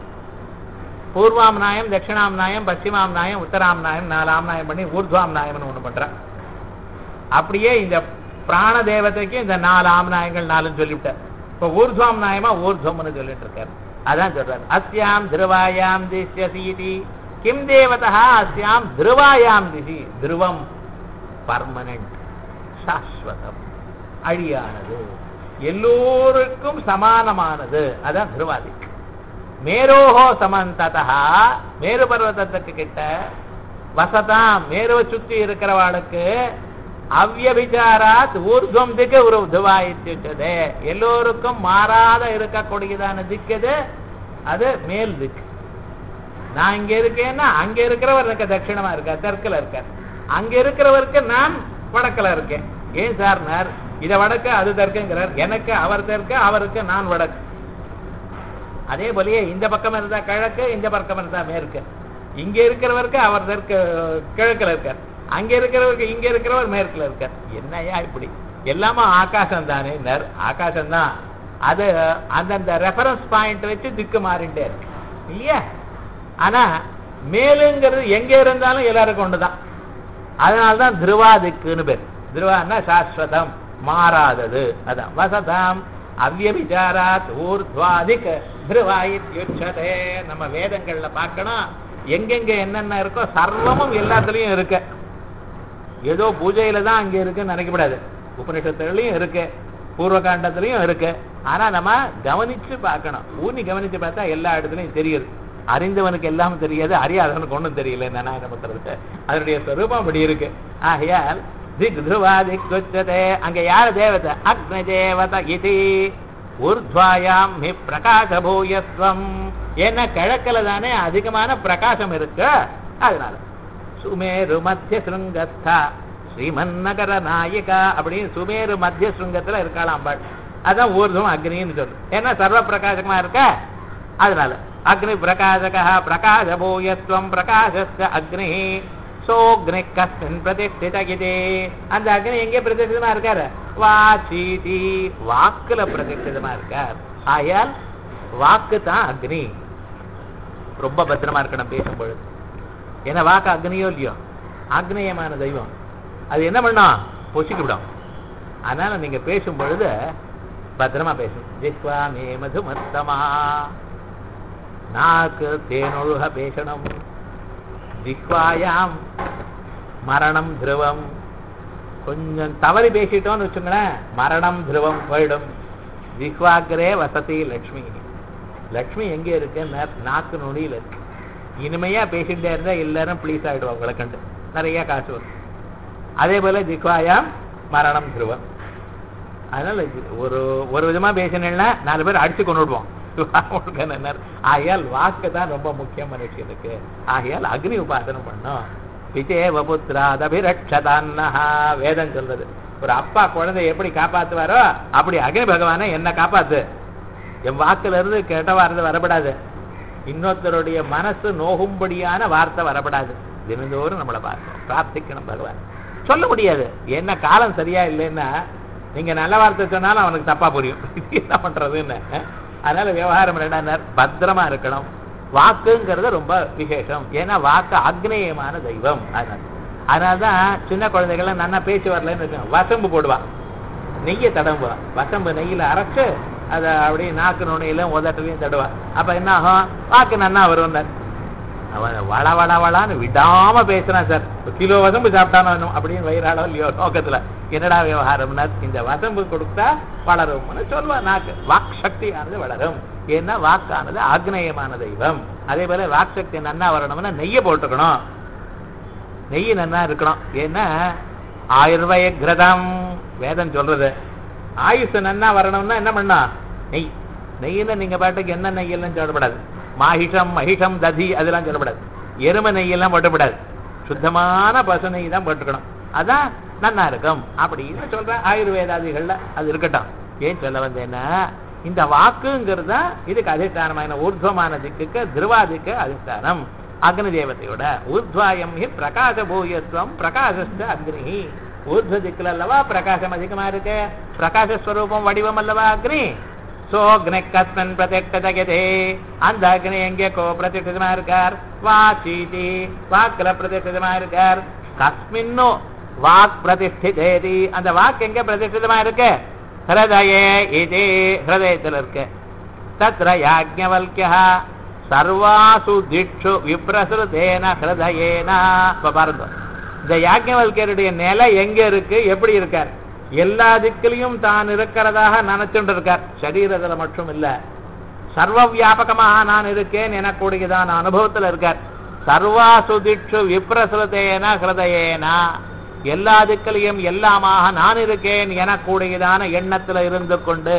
S1: பூர்வாம் நாயம் தட்சிணாம் நாயம் பশ্চিமாம் நாயம் உத்தராம் நாயம் நாலாம் நாயம் பண்ணி ஊர்துவாம் நாயம்னு ஒண்ணு பண்றேன் அப்படியே இந்த பிராண தேவதைக்கு இந்த நாலு ஆம்நாயங்கள் நாலுன்னு சொல்லிவிட்டார் இப்ப ஊர்துவாம் நாயமா ஊர்துவம்னு சொல்லிட்டு இருக்காரு அதான் சொல்றாரு அஸ்யாம் திருவாயாம் திஷ்யசீதி கிம் தேவதா அஸ்யாம் திருவாயாம் திசி திருவம் பர்மனன்ட் சாஸ்வதம் அழியானது எல்லோருக்கும் சமானமானது அதான் திருவாதி மேரோஹோ சமந்ததா மேரு பர்வதத்துக்கு கிட்ட வசதாம் மேருவை சுத்தி இருக்கிறவாளுக்கு அவ்யபிச்சாராத் ஊர்துவம் திக்கு ஒரு துவாயிச்சுச்சது எல்லோருக்கும் மாறாத இருக்கக்கூடியதான திக்குது அது மேல் திக்கு நான் இங்க இருக்கேன்னா அங்க இருக்கிறவர் எனக்கு தட்சிணமா இருக்கார் தெற்குல இருக்கார் அங்க இருக்கிறவருக்கு நான் வடக்குல இருக்கேன் ஏன் சார் நார் இத வடக்கு அது தெற்குங்கிறார் எனக்கு அவர் தெற்கு அவருக்கு நான் வடக்கு அதே போலயே இந்த பக்கம் இருந்தா கிழக்கு இந்த பக்கம் இருந்தா மேற்கு இங்க இருக்கிறவருக்கு அவர் தெற்கு கிழக்குல இருக்கார் அங்க இருக்கிறவருக்கு இங்க இருக்கிறவர் மேற்குல இருக்கார் என்னையா இப்படி எல்லாமே ஆகாசம் தானே ஆகாசம் தான் அது அந்தந்த ரெஃபரன்ஸ் பாயிண்ட் வச்சு திக்கு மாறிட்டே இருக்கு இல்லையா ஆனா மேலுங்கிறது எங்க இருந்தாலும் எல்லாருக்கும் ஒண்ணுதான் அதனால்தான் திருவா திக்குன்னு பேர் திருவான்னா சாஸ்வதம் மாறாதது அதான் வசதாம் அவ்யபிச்சாராத் ஊர்துவாதிக் திருவாயித்யுச்சதே நம்ம வேதங்கள்ல பார்க்கணும் எங்கெங்க என்னென்ன இருக்கோ சர்வமும் எல்லாத்துலயும் இருக்கு ஏதோ பூஜையில தான் அங்க இருக்குன்னு நினைக்கப்படாது உபனிஷத்துலயும் இருக்கு பூர்வ காண்டத்திலையும் இருக்கு ஆனா நம்ம கவனிச்சு பார்க்கணும் ஊனி கவனிச்சு பார்த்தா எல்லா இடத்துலயும் தெரியுது அறிந்தவனுக்கு எல்லாம் தெரியாது அறியாதவனுக்கு ஒண்ணும் தெரியல என்ன என்ன பண்றது அதனுடைய ஸ்வரூபம் அப்படி இருக்கு ஆகையால் திக் துருவா திக் உச்சதே அங்க யார் தேவதை அக்னி தேவத இது ஊர்த்வாயாம் ஹி பிரகாச பூயஸ்வம் ஏன்னா கிழக்குல தானே அதிகமான பிரகாசம் இருக்கு அதனால சுமேரு மத்திய சுருங்கஸ்தா ஸ்ரீமன்னகர நாயிகா அப்படின்னு சுமேரு மத்திய சுருங்கத்துல இருக்கலாம் பாட் அதான் ஊர்துவம் அக்னின்னு சொல்லு ஏன்னா சர்வ பிரகாசமா இருக்க அதனால அக்னி பிரகாசக பிரகாச பூயஸ்வம் பிரகாசஸ்த அக்னி சோக்னி கஸ்மின் பிரதிஷ்டித இதே அந்த அக்னி எங்கே பிரதிஷ்டிதமா இருக்காரு வாச்சீதி வாக்குல பிரதிஷ்டிதமா இருக்கார் ஆயால் வாக்கு தான் அக்னி ரொம்ப பத்திரமா இருக்கணும் பேசும் பொழுது ஏன்னா வாக்கு அக்னியோ இல்லையோ அக்னியமான தெய்வம் அது என்ன பண்ணும் பொசிக்கு விடும் அதனால நீங்க பேசும் பொழுது பத்திரமா பேசணும் ஜிஸ்வா மே மதுமத்தமா நாக்கு தேனொழுக பேசணும் ஜிஹ்வாயாம் மரணம் திருவம் கொஞ்சம் தவறி பேசிட்டோம்னு வச்சுங்களேன் மரணம் திருவம் போயிடும் ஜிஹ்வாக்கரே வசதி லக்ஷ்மி லக்ஷ்மி எங்க இருக்கு நாக்கு நுனியில இருக்கு இனிமையா பேசிட்டே இருந்தா எல்லாரும் ப்ளீஸ் ஆயிடுவோம் உங்களை கண்டு நிறைய காசு வரும் அதே போல ஜிஹ்வாயாம் மரணம் திருவம் அதனால ஒரு ஒரு விதமா பேசினேன்னா நாலு பேர் அடிச்சு கொண்டு விடுவோம் ஆகையால் வாக்கு தான் ரொம்ப முக்கியம் மனுஷனுக்கு ஆகையால் அக்னி உபாசனம் பண்ணும் பிச்சேவ புத்திராதபிரட்சதான்னஹா வேதம் சொல்றது ஒரு அப்பா குழந்தை எப்படி காப்பாத்துவாரோ அப்படி அக்னி பகவானை என்ன காப்பாத்து என் வாக்குல இருந்து கெட்ட வார்த்தை வரப்படாது இன்னொருத்தருடைய மனசு நோகும்படியான வார்த்தை வரப்படாது தினந்தோறும் நம்மளை பார்க்கணும் பிரார்த்திக்கணும் பகவான் சொல்ல முடியாது என்ன காலம் சரியா இல்லைன்னா நீங்க நல்ல வார்த்தை சொன்னாலும் அவனுக்கு தப்பா புரியும் என்ன பண்றதுன்னு அதனால விவகாரம் என்னன்னா பத்திரமா இருக்கணும் வாக்குங்கிறது ரொம்ப விசேஷம் ஏன்னா வாக்கு அக்னேயமான தெய்வம் அதனால அதனாலதான் சின்ன குழந்தைகள்லாம் நன்னா பேசி வரலன்னு வச்சுக்கோங்க வசம்பு போடுவா நெய்யை தடம்புவா வசம்பு நெய்யில அரைச்சு அதை அப்படியே நாக்கு நுனையில உதட்டலையும் தடுவா அப்ப என்ன ஆகும் வாக்கு நன்னா வரும் அவன் வள வள வளான்னு விடாம பேசுறான் சார் கிலோ வசம்பு சாப்பிட்டானோ அப்படின்னு வயிறாளோ இல்லையோ நோக்கத்துல என்னடா விவகாரம்னா இந்த வசம்பு கொடுத்தா வளரும்னு சொல்லுவா நாக்கு வாக் சக்தியானது வளரும் ஏன்னா வாக்கானது ஆக்னேயமான தெய்வம் அதே போல வாக் சக்தி நன்னா வரணும்னா நெய்யை போட்டுக்கணும் நெய் நன்னா இருக்கணும் ஏன்னா ஆயுர்வய கிரதம் வேதம் சொல்றது ஆயுசு நன்னா வரணும்னா என்ன பண்ணா நெய் நெய்ன்னு நீங்க பாட்டுக்கு என்ன நெய் எல்லாம் சொல்லப்படாது மாஹிஷம் மகிஷம் ததி அதெல்லாம் சொல்லப்படாது எருமை நெய்யெல்லாம் போட்டுவிடாது சுத்தமான பசு நெய் தான் போட்டுக்கணும் அதான் நன்னா இருக்கும் அப்படின்னு சொல்ற ஆயுர்வேதாதிகள்ல அது இருக்கட்டும் ஏன் சொல்ல வந்தேன்னா இந்த வாக்குங்கிறது தான் இதுக்கு அதிஷ்டானமான ஊர்துவமான திக்குக்கு திருவாதிக்கு அதிஷ்டானம் அக்னி தேவதையோட ஊர்துவாயம் ஹி பிரகாச பூயத்துவம் பிரகாசஸ்த அக்னி ஊர்துவ திக்குல அல்லவா பிரகாசம் அதிகமா இருக்கு பிரகாசஸ்வரூபம் வடிவம் அல்லவா அக்னி சோ அக்னி கஸ்மன் பிரதிஷ்டதகதே அந்த அக்னி எங்கே கோ பிரதிஷ்டிதமா இருக்கார் வாச்சீதி வாக்குல பிரதிஷ்டிதமா இருக்கார் கஸ்மின்னு வாக் பிரதிஷ்டிதேதி அந்த வாக் எங்க பிரதிஷ்டிதமா இருக்கு ஹிருதயே இது ஹிருதயத்தில் இருக்கு தத்ர யாஜ்ஞவல்கியா சர்வாசு திக்ஷு விப்ரசுதேன ஹிருதயேன இப்ப பாருங்க இந்த யாஜ்ஞவல்கியருடைய நிலை எங்க இருக்கு எப்படி இருக்கார் எல்லா திக்கிலையும் தான் இருக்கிறதாக நினைச்சுட்டு இருக்கார் சரீரத்துல மட்டும் இல்ல சர்வ வியாபகமாக நான் இருக்கேன் எனக்கூடியதான அனுபவத்துல இருக்கார் சர்வாசு திக்ஷு விப்ரசுதேன ஹிருதயேனா எல்லா திக்கிலையும் எல்லாமாக நான் இருக்கேன் எனக்கூடியதான எண்ணத்துல இருந்து கொண்டு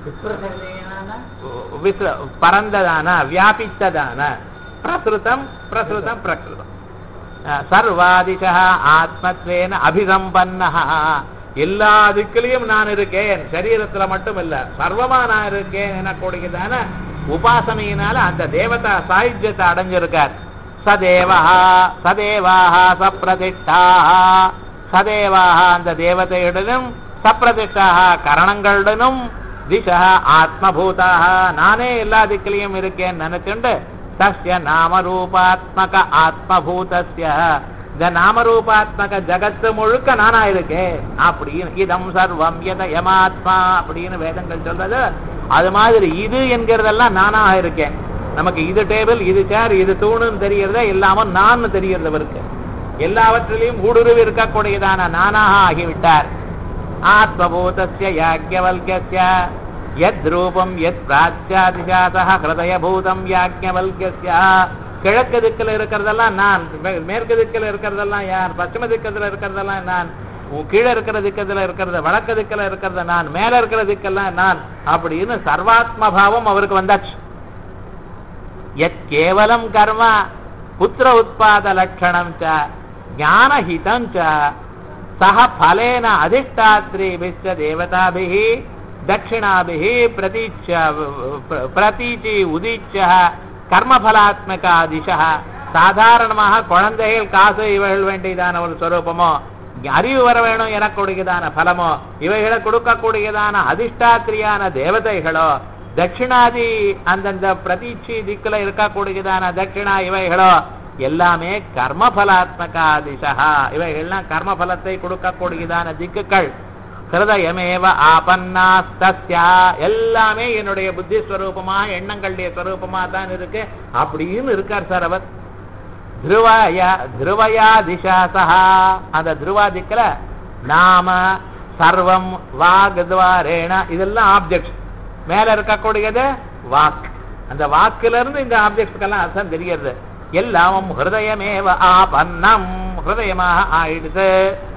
S1: விஸ்ர- பரந்ததான வியாபித்ததான பிரசுதம் பிரசுதம் பிரகிருதம் அஹ் சர்வாதிஷா ஆத்மத்வேன அபிசம்பன்னா எல்லா திக்கிலையும் நான் இருக்கேன் சரீரத்துல மட்டும் இல்ல சர்வமா நான் இருக்கேன் எனக்கூடியதான உபாசனையினால அந்த தேவதா சாயுஜ்யத்தை அடைஞ்சிருக்கார் சதேவா சதேவாக சப்பிரதிஷ்டாக சதேவாக அந்த தேவதையுடனும் சப்பிரதிஷ்டாக கரணங்களுடனும் திசா ஆத்மபூதாக நானே எல்லா திக்கிலையும் இருக்கேன் நினைச்சுண்டு தஸ்ய நாமரூபாத்மக ஆத்மபூதஸ்ய இந்த நாமரூபாத்மக ஜகத்து முழுக்க நானா இருக்கேன் அப்படின்னு இதம் சர்வம் எத யமாத்மா அப்படின்னு வேதங்கள் சொல்றது அது மாதிரி இது என்கிறதெல்லாம் நானாக இருக்கேன் நமக்கு இது டேபிள் இது சேர் இது தூணுன்னு தெரியறத எல்லாமும் நான் தெரியறது அவருக்கு எல்லாவற்றிலையும் ஊடுருவி இருக்கக்கூடியதான நானாக ஆகிவிட்டார் ஆத்மபூதஸ்ய யாஜ்ஞவல்கிய யத் ரூபம் யத் பிராச்சாதிசாசக ஹிருதயபூதம் யாஜ்ஞவல்கிய கிழக்கு திக்கில் இருக்கிறதெல்லாம் நான் மே- மேற்கு திக்கில் இருக்கிறதெல்லாம் யார் பশ্চিம திக்கத்துல இருக்கிறதெல்லாம் நான் உ- கீழே இருக்கிற திக்கத்துல இருக்கிறது வடக்கு திக்கில் இருக்கிறத நான் மேல இருக்கிற திக்கெல்லாம் நான் அப்படின்னு சர்வாத்ம பாவம் அவருக்கு வந்தாச்சு யத் கேவலம் கர்ம புத்திர உத்பாத லட்சணம் ச ஞானஹிதம் ச சக பலேன அதிஷ்டாத்ரீபிச்ச தேவதாபிः தட்சிணாபிः பிரதீச்ச பிரதீச்சி உதிச்ச கர்மபலாத்மகாதிஷ சாதாரணமாக குழந்தைகள் காசு இவைகள் வேண்டியதான ஒரு ஸ்வரூபமோ அறிவு வர வேணும் எனக்கூடியதான பலமோ இவைகளை கொடுக்கக்கூடியதான அதிஷ்டாத்திரியான தேவதைகளோ தட்சிணாதி அந்தந்த பிரதீட்சி திக்குல இருக்கக்கூடியதான தட்சிணா இவைகளோ எல்லாமே கர்மபலாத்மகாதிசா இவைகள்லாம் கர்மபலத்தை கொடுக்கக்கூடியதான திக்குகள் ஹிருதயமேவ ஆபன்னாஸ்தஸ்யா எல்லாமே என்னுடைய புத்தி ஸ்வரூபமா எண்ணங்களுடைய ஸ்வரூபமா தான் இருக்கு அப்படின்னு இருக்கார் சார் அவர் திருவாயா திருவயா திசா சஹா அந்த திருவா திக்குல நாம சர்வம் வாக் துவாரேண இதெல்லாம் ஆப்ஜெக்ட்ஸ் மேல இருக்கக்கூடியது வாக் அந்த வாக்குல இருந்து இந்த ஆப்ஜெக்ட்ஸ்க்கெல்லாம் அர்த்தம் தெரிகிறது எல்லாம் ஹிருதயமேவ ஆபன்னம் ஹிருதயமாக ஆயிடுது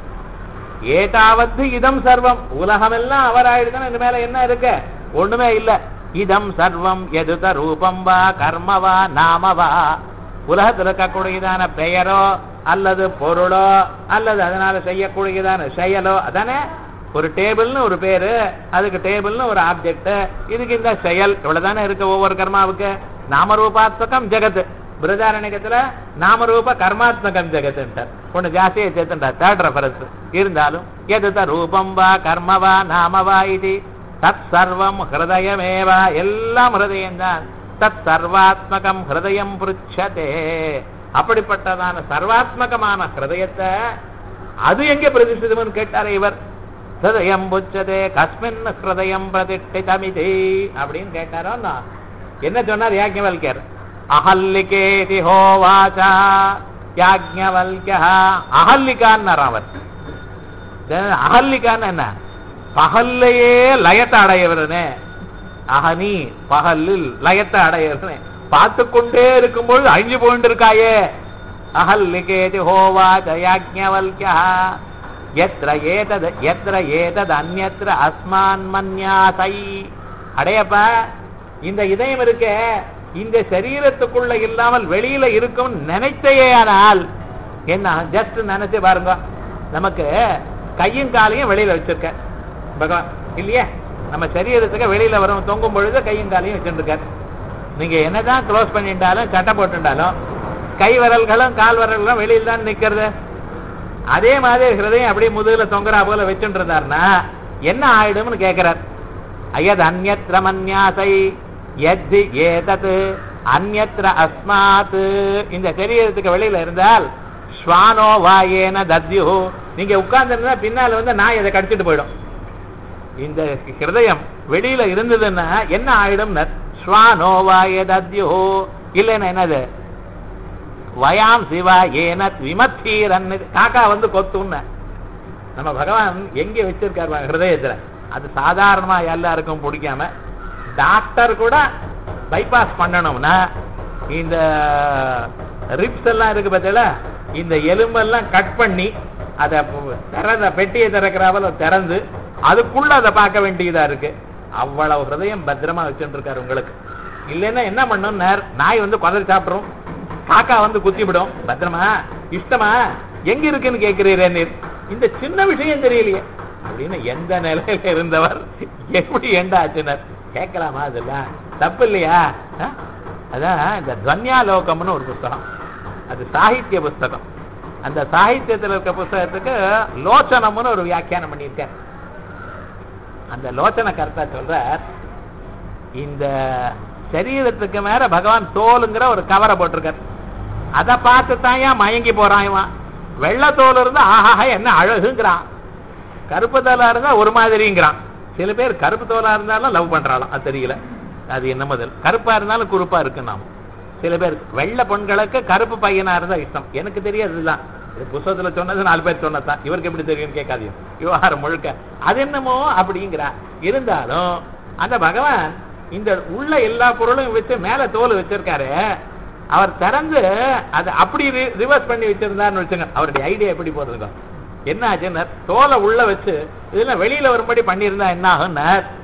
S1: ஏதாவது இதம் சர்வம் உலகமெல்லாம் அவர் ஆயிடுதுன்னு இது மேல என்ன இருக்கு ஒண்ணுமே இல்ல இதம் சர்வம் எதுத ரூபம் வா கர்மவா நாமவா உலகத்தில் இருக்கக்கூடியதான பெயரோ அல்லது பொருளோ அல்லது அதனால செய்யக்கூடியதான செயலோ அதானே ஒரு டேபிள்னு ஒரு பேரு அதுக்கு டேபிள்னு ஒரு ஆப்ஜெக்ட் இதுக்கு இந்த செயல் இவ்வளவுதானே இருக்கு ஒவ்வொரு கர்மாவுக்கு நாமரூபாத்மகம் ஜெகத் பிரஜாரணிகத்துல நாமரூப கர்மாத்மகம் ஜெகத்ன்றார் ஒண்ணு ஜாஸ்தியை சேர்த்துட்டார் தேர்ட் ரெஃபரன்ஸ் இருந்தாலும் எதுத ரூபம் வா கர்மவா நாமவா இது தத் சர்வம் ஹிருதயமேவா எல்லாம் ஹிருதயம்தான் தத் சர்வாத்மகம் ஹிருதயம் புருச்சதே அப்படிப்பட்டதான சர்வாத்மகமான ஹிருதயத்தை அது எங்க பிரதிஷ்டிதம்னு கேட்டாரே இவர் ஹிருதயம் புச்சதே கஸ்மின் ஹிருதயம் பிரதிஷ்டிதமிதி அப்படின்னு கேட்டாரோ நான். என்ன சொன்னார் யாஜ்ஞவல்யர் அகல்லிகேதி ஹோவாச்சா யாஜ்ஞவல்யா அகல்லிகான்னார் அவர் then அகல்லிகான்னு என்ன பகல்லையே லயத்தை அடையவரனே அகனி பகலில் லயத்தை அடையவரனே பார்த்து கொண்டே இருக்கும்போது அழிஞ்சு போயிட்டு இருக்காயே அகல்லிகேதி ஹோவாச்ச யாஜ்ஞவல்யா எத்திர ஏதத் எத்திர ஏதத் அந்யத்ர அஸ்மான் மன்யாசை அடையப்பா இந்த இதயம் இருக்கே இந்த சரீரத்துக்குள்ள இல்லாமல் வெளியில இருக்கும் நினைச்சேயானால் என்ன ஜஸ்ட் நினைச்சு பாருங்க நமக்கு கையும் காலையும் வெளியில வச்சிருக்க பகவான் இல்லையா நம்ம சரீரத்துக்கு வெளியில வரும் தொங்கும் பொழுது கையும் காலையும் வச்சிருக்காரு நீங்க என்னதான் க்ளோஸ் பண்ணிட்டாலும் சட்டை போட்டுட்டாலும் கை விரல்களும் கால் விரல்களும் வெளியில தான் நிக்கிறது அதே மாதிரி ஹிருதயம் அப்படியே முதுகுல தொங்குறா போல வச்சுட்டு இருந்தாருன்னா என்ன ஆயிடும்னு கேட்கிறார் அயத் அந்யத்ர மன்யாசை எத்தி ஏதத் அந்யத்ர அஸ்மாத் இந்த சரீரத்துக்கு வெளியில இருந்தால் ஸ்வானோ வாயேன தத்யு நீங்க உட்கார்ந்து பின்னால வந்து நான் இதை கடிச்சிட்டு போயிடும் இந்த ஹிருதயம் வெளியில இருந்ததுன்னா என்ன ஆயிடும் ஸ்வானோ வாய தத்யு இல்லைன்னா என்னது வயாம் சிவா ஏன விமத்தீரன் காக்கா வந்து கொத்துன்னு நம்ம பகவான் எங்க வச்சிருக்காரு பாருங்க, ஹிருதயத்துல அது சாதாரணமா எல்லாருக்கும் பிடிக்காம டாக்டர் கூட பைபாஸ் பண்ணணும்னா இந்த ரிப்ஸ் எல்லாம் இருக்கு பார்த்தீங்களா இந்த எலும்பெல்லாம் கட் பண்ணி அதை திறந்த பெட்டியை திறக்கிறாவல திறந்து அதுக்குள்ள அதை பார்க்க வேண்டியதா இருக்கு அவ்வளவு ஹிருதயம் பத்திரமா வச்சுட்டு இருக்காரு உங்களுக்கு இல்லைன்னா என்ன பண்ணும் நேர் நாய் வந்து குதறி சாப்பிடும் காக்கா வந்து குத்திவிடும் பத்திரமா இஷ்டமா எங்க இருக்குன்னு கேட்கிறீரே நீர் இந்த சின்ன விஷயம் தெரியலையே அப்படின்னு எந்த நிலையில இருந்தவர் எப்படி எண்ட ஆச்சுனர் கேட்கலாமா அதெல்லாம் தப்பு இல்லையா ஆ? அதான் இந்த துவன்யாலோகம்னு ஒரு புஸ்தகம் அது சாகித்ய புஸ்தகம் அந்த சாகித்யத்தில் இருக்க புஸ்தகத்துக்கு லோச்சனம்னு ஒரு வியாக்கியானம் பண்ணியிருக்கார் அந்த லோச்சன கர்த்தா சொல்றார் இந்த சரீரத்துக்கு மேல பகவான் தோலுங்கிற ஒரு கவரை போட்டிருக்கார் அதை பார்த்து தான் ஏன் மயங்கி போறான் இவன் வெள்ளை தோல் இருந்தா ஆஹாஹா என்ன அழகுங்கிறான் கருப்பு தோலா இருந்தா ஒரு மாதிரிங்கிறான் சில பேர் கருப்பு தோலா இருந்தாலும் லவ் பண்றாளாம் அது தெரியல அது என்ன முதல் கருப்பா இருந்தாலும் குறுப்பா இருக்கு நாம சில பேர் வெள்ளை பெண்களுக்கு கருப்பு பையனா இருந்தா இஷ்டம் எனக்கு தெரியாது இதுதான் இது புஸ்தகத்துல சொன்னது நாலு பேர் சொன்னதுதான் இவருக்கு எப்படி தெரியும்னு கேட்காதீங்க விவகாரம் முழுக்க அது என்னமோ அப்படிங்கிறா இருந்தாலும் அந்த பகவான் இந்த உள்ள எல்லா பொருளும் வச்சு மேல தோல் வச்சிருக்காரு அவர் திறந்து அதை அப்படி ரிவர்ஸ் பண்ணி வச்சிருந்தாருன்னு வச்சுங்க அவருடைய ஐடியா எப்படி போறதுங்க என்ன ஆச்சுன்னா தோலை உள்ள வச்சு இதெல்லாம் வெளியில வரும்படி பண்ணியிருந்தா என்ன ஆகும்னா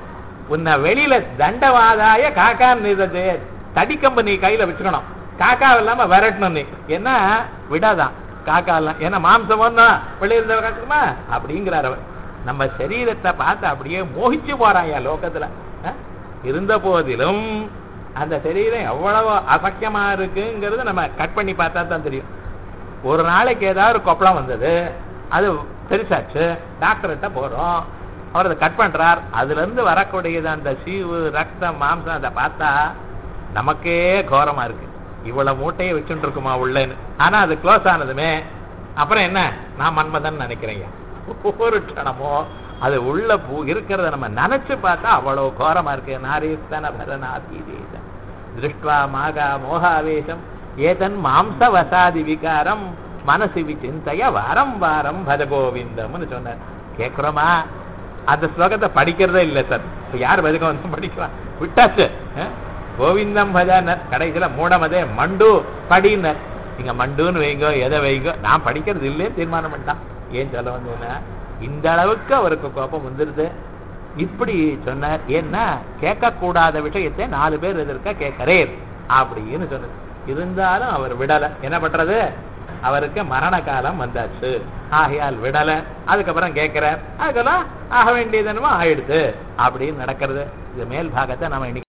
S1: உன்னை வெளியில தண்டவாதாய காக்கான்னு இருந்தது தடிக்கம்பு நீ கையில வச்சுக்கணும் காக்கா இல்லாம விரட்டணும் நீ என்ன விடாதான் காக்கா எல்லாம் ஏன்னா மாம்சம் ஒன்னா வெளியில இருந்த காக்குமா அப்படிங்கிறார் அவர் நம்ம சரீரத்தை பார்த்து அப்படியே மோகிச்சு போறாயா லோகத்துல அஹ்? இருந்த போதிலும் அந்த சரீரம் எவ்வளவு அசக்கியமா இருக்குங்கிறது நம்ம கட் பண்ணி பார்த்தா தான் தெரியும் ஒரு நாளைக்கு ஏதாவது ஒரு கொப்பளம் வந்தது அது பெருசாச்சு டாக்டர்கிட்ட போறோம் அவர் அதை கட் பண்றார் அதுல இருந்து வரக்கூடியது அந்த சீவு ரத்தம் மாம்சம் அதை பார்த்தா நமக்கே கோரமா இருக்கு இவ்வளவு மூட்டையை வச்சுட்டு இருக்குமா உள்ளேன்னு ஆனா அது க்ளோஸ் ஆனதுமே அப்புறம் என்ன நான் மன்மதன் நினைக்கிறேங்க ஒவ்வொரு க்ஷணமோ அது உள்ள பூ இருக்கிறத நம்ம நினைச்சு பார்த்தா அவ்வளவு கோரமா இருக்கு நாரீஸ்தன பரநாதீதேசம் திருஷ்டுவா மாகா மோகாவேசம் ஏதன் மாம்சவசாதி விகாரம் மனசு விசிந்தைய வாரம் வாரம் பஜ கோவிந்தம்னு சொன்னார் கேட்கிறோமா அந்த ஸ்லோகத்தை படிக்கிறதே இல்லை சார் இப்ப யார் பஜகோவிந்தம் படிக்கலாம் விட்டாச்சு அஹ்? கோவிந்தம் பஜானர் கடைசியில மூடமதே மண்டு படினர் நீங்க மண்டுன்னு வைங்கோ எதை வைங்கோ நான் படிக்கிறது இல்லையே தீர்மானம் பண்ணிட்டான் ஏன் சொல்ல வந்தேன்னா இந்த அளவுக்கு அவருக்கு கோபம் வந்துருது இப்படி சொன்னார் ஏன்னா கேட்கக்கூடாத விஷயத்தை நாலு பேர் எதிர்க்க கேட்கிறேன் அப்படின்னு சொன்னது இருந்தாலும் அவர் விடல என்ன பண்றது அவருக்கு மரண காலம் வந்தாச்சு ஆகையால் விடல அதுக்கப்புறம் கேட்கிறார் அதுக்கெல்லாம் ஆக வேண்டியது என்னமோ ஆயிடுது அப்படின்னு நடக்கிறது இது மேல் பாகத்தை நம்ம இன்னைக்கு